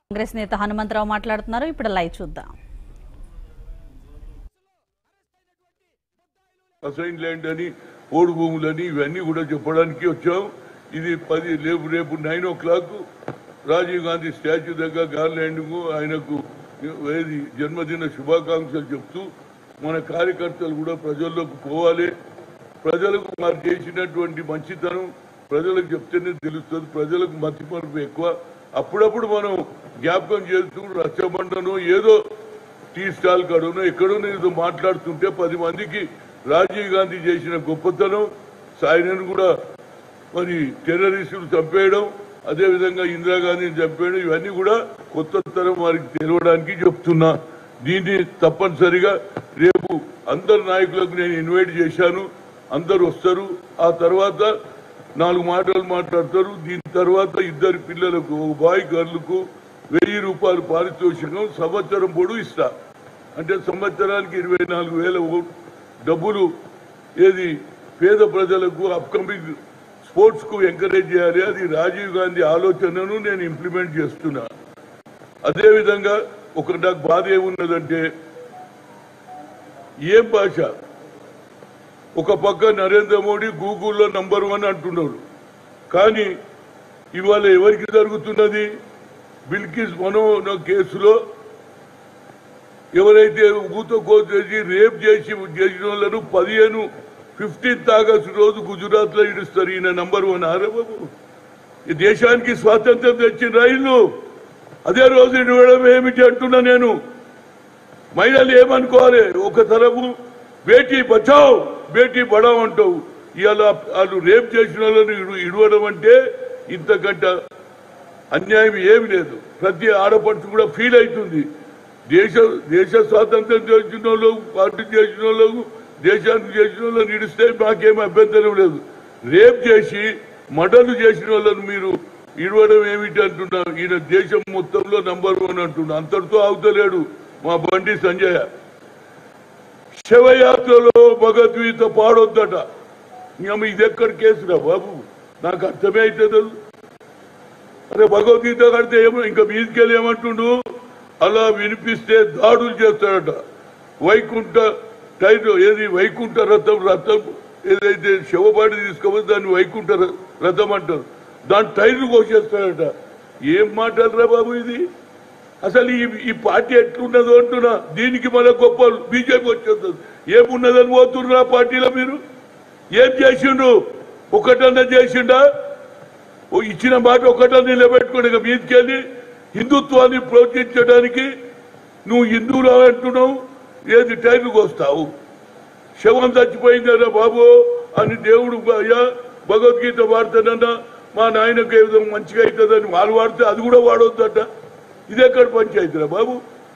కాంగ్రెస్ నేత హనుమంతరావు మాట్లాడుతున్నారు ఇప్పుడు లైవ్ చూద్దాం అసైన్ ల్యాండ్ అని ఓడు భూములని ఇవన్నీ కూడా చెప్పడానికి వచ్చాం ఇది పది రేపు రేపు nine o'clock Rajiv Gandhi statue దగ్గర గార్లాండింగ్ ఆయనకు ఏది జన్మదిన శుభాకాంక్షలు చెప్తూ మన కార్యకర్తలు కూడా ప్రజల్లోకి పోవాలి ప్రజలకు మరి చేసినటువంటి మంచితనం ప్రజలకు చెప్తేనే తెలుస్తుంది ప్రజలకు మతిమరుపు ఎక్కువ అప్పుడప్పుడు మనం జ్ఞాపకం చేస్తూ రచ్చబండను ఏదో టీ స్టాల్ కాడనో ఎక్కడో ఏదో మాట్లాడుతుంటే పది మందికి రాజీవ్ గాంధీ చేసిన గొప్పతనం ఆయనను కూడా మరి టెర్రరిస్టులు చంపేయడం అదేవిధంగా ఇందిరాగాంధీని చంపేయడం ఇవన్నీ కూడా కొత్త తరం వారికి తెలవడానికి చెప్తున్నా దీన్ని తప్పనిసరిగా రేపు అందరు నాయకులకు నేను ఇన్వైట్ చేశాను అందరు వస్తారు ఆ తర్వాత నాలుగు మాటలు మాట్లాడతారు దీని తర్వాత ఇద్దరు పిల్లలకు ఒక బాయ్ గర్లకు వెయ్యి రూపాయలు పారితోషికం సంవత్సరం పొడవు ఇస్తా అంటే సంవత్సరానికి ఇరవై నాలుగు వేల ఓ- డబ్బులు ఏది పేద ప్రజలకు అప్కమింగ్ స్పోర్ట్స్ కు ఎంకరేజ్ చేయాలి అది రాజీవ్ గాంధీ ఆలోచనను నేను ఇంప్లిమెంట్ చేస్తున్నా అదేవిధంగా ఒక నాకు బాధ ఏమున్నదంటే ఏం భాష ఒక పక్క నరేంద్ర మోడీ గూగుల్లో నంబర్ వన్ అంటున్నాడు కానీ ఇవాళ ఎవరికి జరుగుతున్నది బిల్కిస్ మనో కేసులో ఎవరైతే ఊతో చేసి రేప్ చేసి చేసిన వాళ్ళను పదిహేను ఫిఫ్టీన్త్ ఆగస్టు రోజు గుజరాత్ లో ఇడుస్తారు ఈయన నంబర్ వన్ ఆరే బాబు ఈ దేశానికి స్వాతంత్రం తెచ్చిన రైలు అదే రోజు ఇవ్వడం ఏమిటి అంటున్నా నేను మహిళలు ఏమనుకోవాలి ఒక తరపు బేటీ బచావ్ బేటీ బడావ్ అంటావు ఇవాళ వాళ్ళు రేప్ చేసిన వాళ్ళని ఇడు- ఇడవడం అంటే ఇంతకంట అన్యాయం ఏమి లేదు ప్రతి ఆడపడుచు కూడా ఫీల్ అవుతుంది దేశ దేశ స్వాతంత్రం చేసిన వాళ్ళు పార్టీ చేసిన వాళ్ళు దేశానికి చేసిన వాళ్ళు నిడిస్తే మాకేం అభ్యంతరం లేదు రేప్ చేసి మర్డర్లు చేసిన వాళ్ళని మీరు ఇడవడం ఏమిటి అంటున్నా ఈయన దేశం మొత్తంలో నంబర్ వన్ అంటున్నా అంతటితో అవుతలేడు మా బండి సంజయ్ శివయాత్రలో భగవద్గీత పాడొద్దట ఇంకా ఇది ఎక్కడ కేసురా బాబు నాకు అర్థమే అవుతుంది అరే భగవద్గీత కడితే ఏమో ఇంకా మీదికెళ్ళి ఏమంటుండు అలా వినిపిస్తే దాడులు చేస్తాడట వైకుంఠ టైర్ ఏది వైకుంఠ రథం రథం ఏదైతే శివపాటి తీసుకోవాలి దాన్ని వైకుంఠ ర- రథం అంటారు దాని టైర్లు కోసేస్తాడట ఏం మాట్లాడరా బాబు ఇది అసలు ఈ ఈ పార్టీ ఎట్లున్నదో అంటున్నా దీనికి మన గొప్ప బీజేపీ వచ్చేస్తుంది ఏమున్నదని పోతున్నారు ఆ పార్టీలో మీరు ఏం చేసిండు ఒకటన్నా చేసిండా ఓ ఇచ్చిన మాట ఒకటన్నా నిలబెట్టుకుని ఇక మీదికెళ్ళి హిందుత్వాన్ని ప్రోత్సహించడానికి నువ్వు హిందువులు అంటున్నావు ఏది టైర్లకు వస్తావు శవం చచ్చిపోయిందరా బాబు అని దేవుడు అయ్యా భగవద్గీత వాడతానన్నా మా నాయనకు ఏ విధంగా మంచిగా అవుతుందని వాళ్ళు వాడితే అది కూడా వాడొద్దట ఇది ఎక్కడ పంచాయతీరా బాబు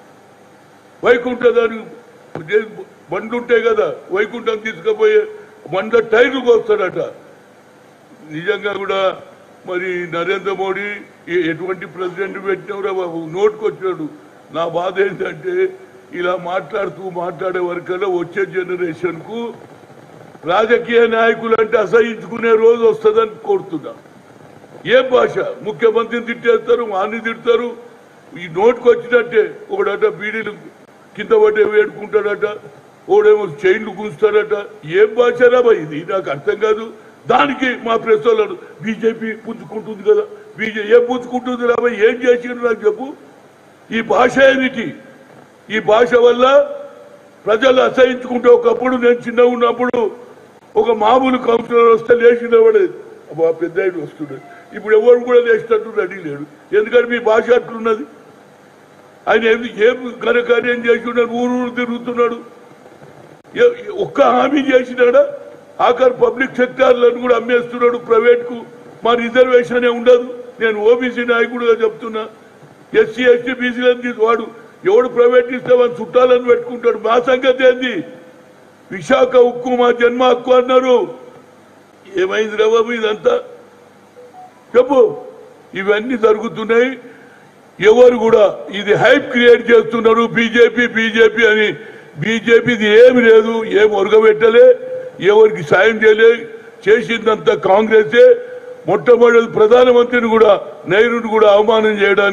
వైకుంఠ దాని బండ్లు ఉంటాయి కదా వైకుంఠం తీసుకుపోయే బండ్ల టైర్లకు వస్తాడట నిజంగా కూడా మరి నరేంద్ర మోడీ ఎ- ఎటువంటి ప్రెసిడెంట్ పెట్టినవరా బాబు నోటుకు వచ్చాడు నా బాధ ఏంటంటే ఇలా మాట్లాడుతూ మాట్లాడే వరకల్లా వచ్చే జనరేషన్ కు రాజకీయ నాయకులు అంటే అసహించుకునే రోజు వస్తుందని కోరుతున్నా ఏ భాష ముఖ్యమంత్రిని తిట్టేస్తారు వాణ్ణి తిడతారు ఈ నోటుకు వచ్చినట్టే ఒకడట బీడీలు కింద పడ్డే వేడుకుంటాడట ఒకడేమో చైన్లు కూస్తాడట ఏం భాషరా బా ఇది నాకు అర్థం కాదు దానికి మా ప్రెస్ వాళ్ళు బీజేపీ పుంజుకుంటుంది కదా బీజేపీ ఏం పుంజుకుంటుంది రా భయ్? ఏం చేసిండ్రు నాకు చెప్పు ఈ భాష ఏమిటి ఈ భాష వల్ల ప్రజలు అసహించుకుంటే ఒకప్పుడు నేను చిన్నగా ఉన్నప్పుడు ఒక మామూలు కౌన్సిలర్ వస్తే లేచి నిలబడేది అబ్బా పెద్ద ఆయన వస్తున్నాడు ఇప్పుడు ఎవరు కూడా లేచినట్టు రెడీ లేడు ఎందుకంటే మీ భాష అట్లున్నది ఆయన ఏం ఏం ఘనకార్యం చేసి ఉన్నాడు ఊరు ఊరు తిరుగుతున్నాడు ఏ- ఒక్క హామీ చేసినాడా ఆఖరి పబ్లిక్ సెక్టార్లను కూడా అమ్మేస్తున్నాడు ప్రైవేట్ కు మా రిజర్వేషన్ ఉండదు నేను ఓబీసీ నాయకుడుగా చెప్తున్నా ఎస్సీ ఎస్టీ బీసీలను తీసి వాడు ఎవడు ప్రైవేట్ ఇస్తే వాడు చుట్టాలని పెట్టుకుంటాడు మా సంగతి ఏంది విశాఖ ఉక్కు మా జన్మ హక్కు అన్నారు ఏమైంది రా బాబు ఇదంతా చెప్పు ఇవన్నీ జరుగుతున్నాయి ఎవరు కూడా ఇది హైప్ క్రియేట్ చేస్తున్నారు బీజేపీ బీజేపీ అని బీజేపీది ఏమి లేదు ఏం ఒరగబెట్టలే ఎవరికి సాయం చేయలే చేసిందంతా కాంగ్రెసే మొట్టమొదటి ప్రధానమంత్రిని కూడా నెహ్రూని కూడా అవమానం చేయడానికి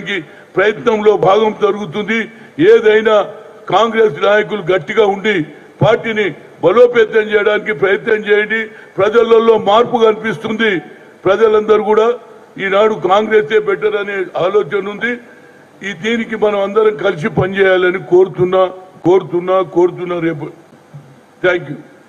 ప్రయత్నంలో భాగం జరుగుతుంది ఏదైనా కాంగ్రెస్ నాయకులు గట్టిగా ఉండి పార్టీని బలోపేతం చేయడానికి ప్రయత్నం చేయండి ప్రజలలో మార్పు కనిపిస్తుంది ప్రజలందరూ కూడా ఈనాడు కాంగ్రెసే బెటర్ అనే ఆలోచన ఉంది ఈ దీనికి మనం అందరం కలిసి పనిచేయాలని కోరుతున్నా కోరుతున్నా కోరుతున్నా రేపు థ్యాంక్ యూ